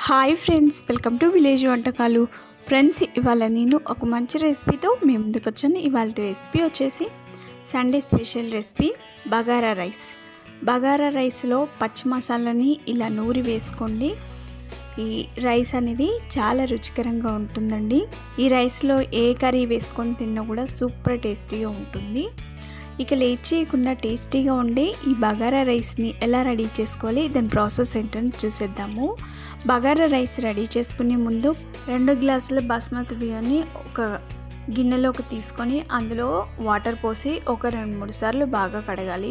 hi friends welcome to village వంటకాలు friends ఇవాళ నేను ఒక మంచి రెసిపీతో మీ ముందుకు వచ్చాను ఇవాళ రెసిపీ వచ్చేసి Sunday special recipe bagara rice bagara రైస్లో పచ్చి మసాలాని ఇలా నూరి వేసుకోండి ఈ రైస్ అనేది చాలా రుచికరంగా ఉంటుందండి ఈ రైస్లో ఏ కర్రీ వేసుకొని తిన్నా కూడా సూపర్ టేస్టీగా ఉంటుంది ఇక లేట్ చేయకుండా టేస్టీగా ఉండే ఈ బగారా రైస్ని ఎలా రెడీ చేసుకోవాలి దాని ప్రాసెస్ ఏంటని చూసేద్దాము బగారా రైస్ రెడీ చేసుకునే ముందు రెండు గ్లాసుల బాస్మతి బియ్యాన్ని ఒక గిన్నెలోకి తీసుకొని అందులో వాటర్ పోసి ఒక రెండు మూడు సార్లు బాగా కడగాలి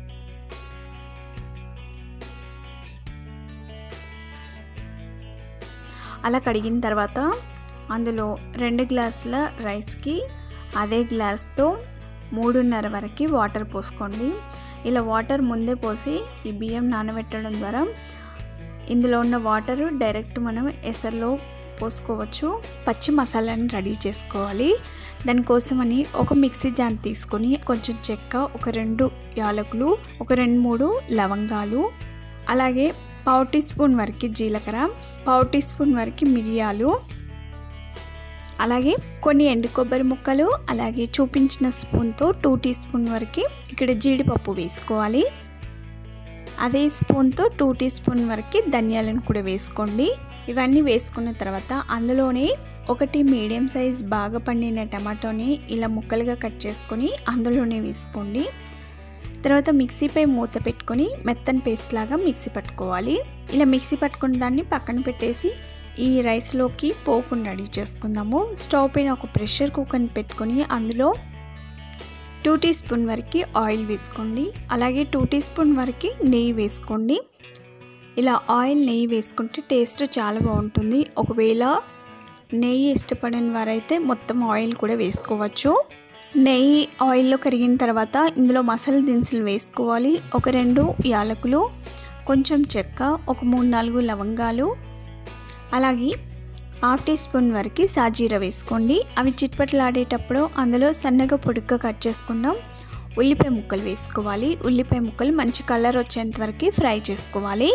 అలా కడిగిన తర్వాత అందులో రెండు గ్లాసుల రైస్కి అదే గ్లాస్తో మూడున్నర వరకు వాటర్ పోసుకోండి ఇలా వాటర్ ముందే పోసి ఈ బియ్యం నానబెట్టడం ద్వారా ఇందులో ఉన్న వాటర్ డైరెక్ట్ మనం ఎసర్లో పోసుకోవచ్చు పచ్చి మసాలాని రెడీ చేసుకోవాలి దానికోసమని ఒక మిక్సీ జాన్ తీసుకొని కొంచెం చెక్క ఒక రెండు యాలకులు ఒక రెండు మూడు లవంగాలు అలాగే పావు టీ స్పూన్ వరకు జీలకర్ర పావు టీ స్పూన్ వరకు మిరియాలు అలాగే కొన్ని ఎండు కొబ్బరి ముక్కలు అలాగే చూపించిన స్పూన్తో టూ టీ స్పూన్ వరకు ఇక్కడ జీడిపప్పు వేసుకోవాలి అదే స్పూన్తో టూ టీ స్పూన్ వరకు ధనియాలను కూడా వేసుకోండి ఇవన్నీ వేసుకున్న తర్వాత అందులోనే ఒకటి మీడియం సైజ్ బాగా పండిన టమాటోని ఇలా ముక్కలుగా కట్ చేసుకొని అందులోనే వేసుకోండి తర్వాత మిక్సీపై మూత పెట్టుకొని మెత్తని పేస్ట్ లాగా మిక్సీ పట్టుకోవాలి ఇలా మిక్సీ పట్టుకున్న దాన్ని పక్కన పెట్టేసి ఈ రైస్లోకి పోపుని రెడీ చేసుకుందాము స్టవ్ పైన ఒక ప్రెషర్ కుక్కర్ని పెట్టుకొని అందులో టూ టీ స్పూన్ వరకు ఆయిల్ వేసుకోండి అలాగే టూ టీ స్పూన్ వరకు నెయ్యి వేసుకోండి ఇలా ఆయిల్ నెయ్యి వేసుకుంటే టేస్ట్ చాలా బాగుంటుంది ఒకవేళ నెయ్యి ఇష్టపడని వారైతే మొత్తం ఆయిల్ కూడా వేసుకోవచ్చు నెయ్యి ఆయిల్లో కరిగిన తర్వాత ఇందులో మసాలా దినుసులు వేసుకోవాలి ఒక రెండు యాలకులు కొంచెం చెక్క ఒక మూడు నాలుగు లవంగాలు అలాగే హాఫ్ టీ స్పూన్ వరకు సాజీర వేసుకోండి అవి చిట్పట్లాడేటప్పుడు అందులో సన్నగా పొడుగ్గా కట్ చేసుకున్నాం ఉల్లిపాయ ముక్కలు వేసుకోవాలి ఉల్లిపాయ ముక్కలు మంచి కలర్ వచ్చేంత వరకు ఫ్రై చేసుకోవాలి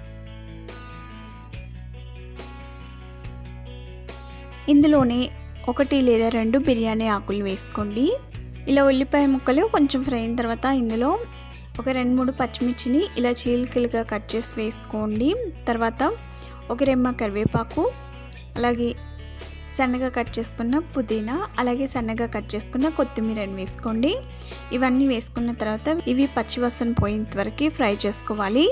ఇందులోనే ఒకటి లేదా రెండు బిర్యానీ ఆకులు వేసుకోండి ఇలా ఉల్లిపాయ ముక్కలు కొంచెం ఫ్రై అయిన తర్వాత ఇందులో ఒక రెండు మూడు పచ్చిమిర్చిని ఇలా చీలికలుగా కట్ చేసి వేసుకోండి తర్వాత ఒక రెమ్మ కరివేపాకు అలాగే సన్నగా కట్ చేసుకున్న పుదీనా అలాగే సన్నగా కట్ చేసుకున్న కొత్తిమీరని వేసుకోండి ఇవన్నీ వేసుకున్న తర్వాత ఇవి పచ్చివాసన పోయేంత వరకు ఫ్రై చేసుకోవాలి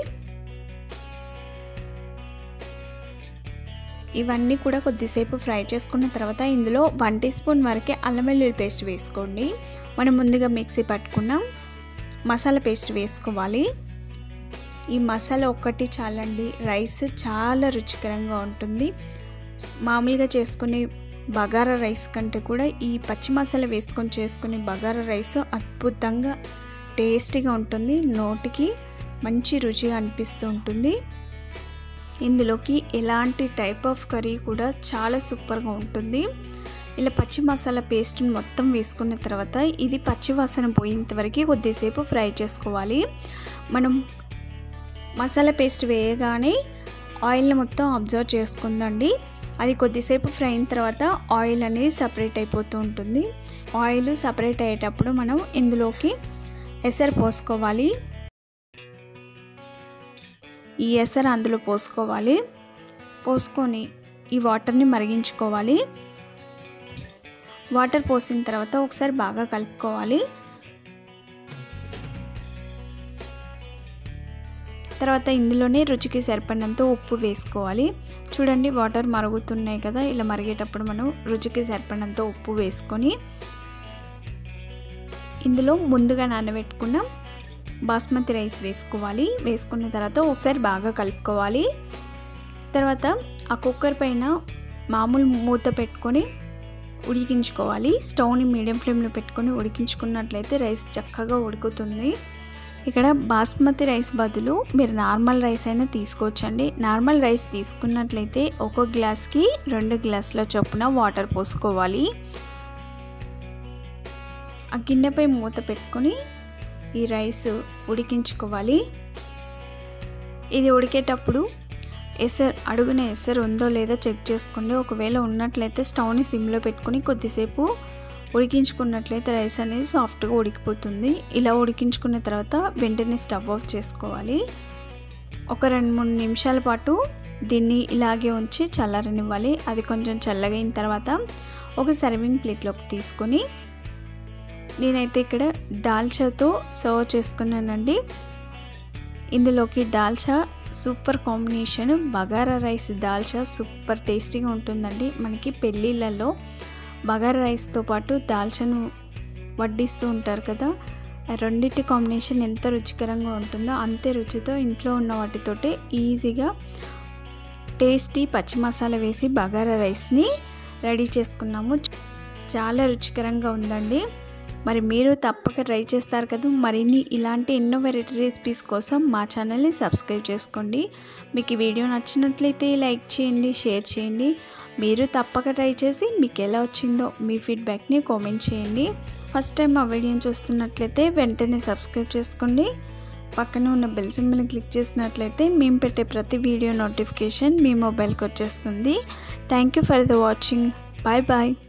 ఇవన్నీ కూడా కొద్దిసేపు ఫ్రై చేసుకున్న తర్వాత ఇందులో వన్ టీ స్పూన్ వరకే అల్లం వెల్లుల్లి పేస్ట్ వేసుకోండి మనం ముందుగా మిక్సీ పట్టుకున్నాం మసాలా పేస్ట్ వేసుకోవాలి ఈ మసాలా ఒక్కటి చాలండి రైస్ చాలా రుచికరంగా ఉంటుంది మామూలుగా చేసుకునే బగారా రైస్ కంటే కూడా ఈ పచ్చి మసాలా వేసుకొని చేసుకునే బగారా రైస్ అద్భుతంగా టేస్టీగా ఉంటుంది నోటికి మంచి రుచిగా అనిపిస్తూ ఉంటుంది ఇందులోకి ఎలాంటి టైప్ ఆఫ్ కర్రీ కూడా చాలా సూపర్గా ఉంటుంది ఇలా పచ్చి మసాలా పేస్ట్ని మొత్తం వేసుకున్న తర్వాత ఇది పచ్చి వాసన పోయేంత వరకు కొద్దిసేపు ఫ్రై చేసుకోవాలి మనం మసాలా పేస్ట్ వేయగానే ఆయిల్ని మొత్తం అబ్జర్వ్ చేసుకుందండి అది కొద్దిసేపు ఫ్రై అయిన తర్వాత ఆయిల్ అనేది సపరేట్ అయిపోతూ ఉంటుంది ఆయిల్ సపరేట్ అయ్యేటప్పుడు మనం ఇందులోకి ఎసరు పోసుకోవాలి ఈ ఎసరు అందులో పోసుకోవాలి పోసుకొని ఈ వాటర్ని మరిగించుకోవాలి వాటర్ పోసిన తర్వాత ఒకసారి బాగా కలుపుకోవాలి తర్వాత ఇందులోనే రుచికి సరిపడినంత ఉప్పు వేసుకోవాలి చూడండి వాటర్ మరుగుతున్నాయి కదా ఇలా మరిగేటప్పుడు మనం రుచికి సరిపడినంత ఉప్పు వేసుకొని ఇందులో ముందుగా నానబెట్టుకున్న బాస్మతి రైస్ వేసుకోవాలి వేసుకున్న తర్వాత ఒకసారి బాగా కలుపుకోవాలి తర్వాత ఆ కుక్కర్ పైన మామూలు మూత పెట్టుకొని ఉడికించుకోవాలి స్టవ్ని మీడియం ఫ్లేమ్లో పెట్టుకొని ఉడికించుకున్నట్లయితే రైస్ చక్కగా ఉడుకుతుంది ఇక్కడ బాస్మతి రైస్ బదులు మీరు నార్మల్ రైస్ అయినా తీసుకోవచ్చండి నార్మల్ రైస్ తీసుకున్నట్లయితే ఒక గ్లాస్కి రెండు గ్లాసుల చొప్పున వాటర్ పోసుకోవాలి ఆ గిన్నెపై మూత పెట్టుకొని ఈ రైస్ ఉడికించుకోవాలి ఇది ఉడికేటప్పుడు ఎసరు అడుగున ఎసరు ఉందో లేదో చెక్ చేసుకోండి ఒకవేళ ఉన్నట్లయితే స్టవ్ని సిమ్లో పెట్టుకొని కొద్దిసేపు ఉడికించుకున్నట్లయితే రైస్ అనేది సాఫ్ట్గా ఉడికిపోతుంది ఇలా ఉడికించుకున్న తర్వాత వెంటనే స్టవ్ ఆఫ్ చేసుకోవాలి ఒక రెండు మూడు నిమిషాల పాటు దీన్ని ఇలాగే ఉంచి చల్లారనివ్వాలి అది కొంచెం చల్లగైన తర్వాత ఒక సర్వింగ్ ప్లేట్లోకి తీసుకొని నేనైతే ఇక్కడ దాల్చాతో సర్వ్ చేసుకున్నానండి ఇందులోకి dalcha super combination bagara rice dalcha super టేస్టీగా ఉంటుందండి మనకి పెళ్ళిళ్ళలో బగారా రైస్తో పాటు దాల్చాను వడ్డిస్తూ ఉంటారు కదా రెండింటి కాంబినేషన్ ఎంత రుచికరంగా ఉంటుందో అంతే రుచితో ఇంట్లో ఉన్న వాటితోటి ఈజీగా టేస్టీ పచ్చి మసాలా వేసి బగారా రైస్ని రెడీ చేసుకున్నాము చాలా రుచికరంగా ఉందండి మరి మీరు తప్పక ట్రై చేస్తారు కదా మరిన్ని ఇలాంటి ఎన్నో వెరైటీ రెసిపీస్ కోసం మా ఛానల్ని సబ్స్క్రైబ్ చేసుకోండి మీకు ఈ వీడియో నచ్చినట్లయితే లైక్ చేయండి షేర్ చేయండి మీరు తప్పక ట్రై చేసి మీకు ఎలా వచ్చిందో మీ ఫీడ్బ్యాక్ని కామెంట్ చేయండి ఫస్ట్ టైం మా వీడియోని చూస్తున్నట్లయితే వెంటనే సబ్స్క్రైబ్ చేసుకోండి పక్కన ఉన్న బెల్ సింబల్ని క్లిక్ చేసినట్లయితే మేము పెట్టే ప్రతి వీడియో నోటిఫికేషన్ మీ మొబైల్కి వచ్చేస్తుంది thank you for the watching bye bye